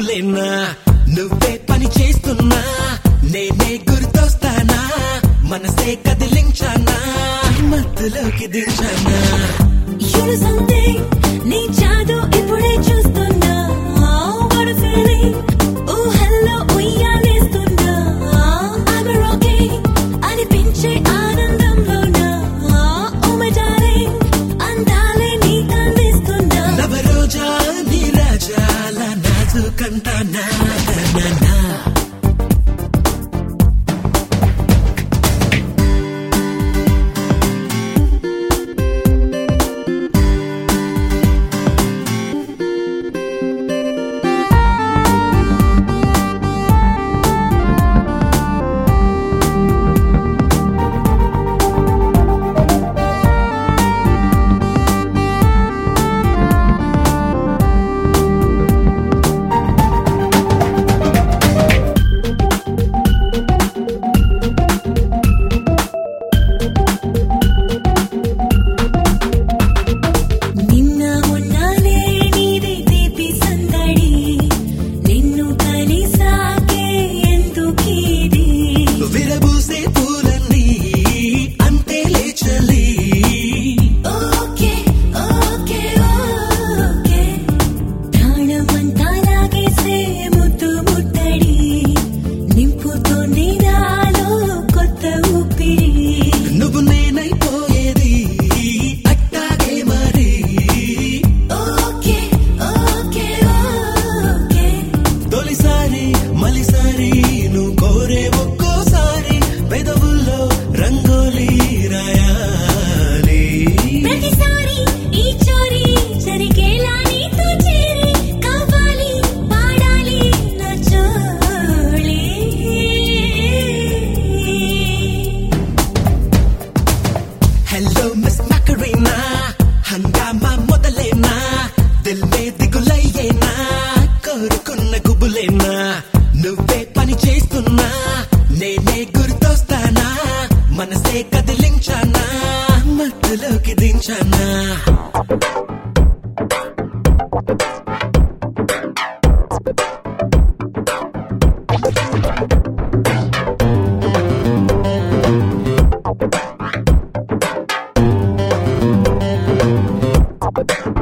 గుబులేనా నువ్వే పని చేస్తున్నా నేనే గుర్తొస్తానా మనసే కదిలించానా మత్తులోకి దించానా You know something? నీ జాదు ఇప్పుడే చూస్తున్నా What a feeling ఊహల్లో ఉయ్యాలేస్తున్నా I'm a rocking అనిపించే ఆనందంలోనా Oh my darling అందాలే నీకు అందిస్తున్నా నవరోజా నీ రాజాల నాజుకంటా నా నా, నా నిన్న మొన్ననే నీది తీపి సందడి నిన్ను కలిసాకే ఎందుకీది విరబూసే పూలన్నీ అంతే లేచలి ఓకే ఓకే ఓకే ప్రాణమంతా లాగేసే ముద్దు ముట్టడి నింపుతోంది నాలో కొత్త ఊపిరి నువ్వు నేనైపోయేది అట్టాగే మరి ఓకే ఓకే ఓకే తొలిసారి మలిసారి నువ్వు కోరే ఒక్కోసారి పెదవుల్లో రంగోలి రాయాలి ప్రతిసారి ఈ చోరీ జరిగేలా నీతో చేరి కావాలి పాడాలి నా చోళీ హలో మిస్ మకరీనా హంగామా మొదలేనా దిల్ మే దిగులయ్యేనా కోరుకున్న గుబులేనా నువ్వే పని చేస్తున్నా నేనే గుర్తొస్తానా మనసే కదిలించానా మత్తులోకి దించానా Thank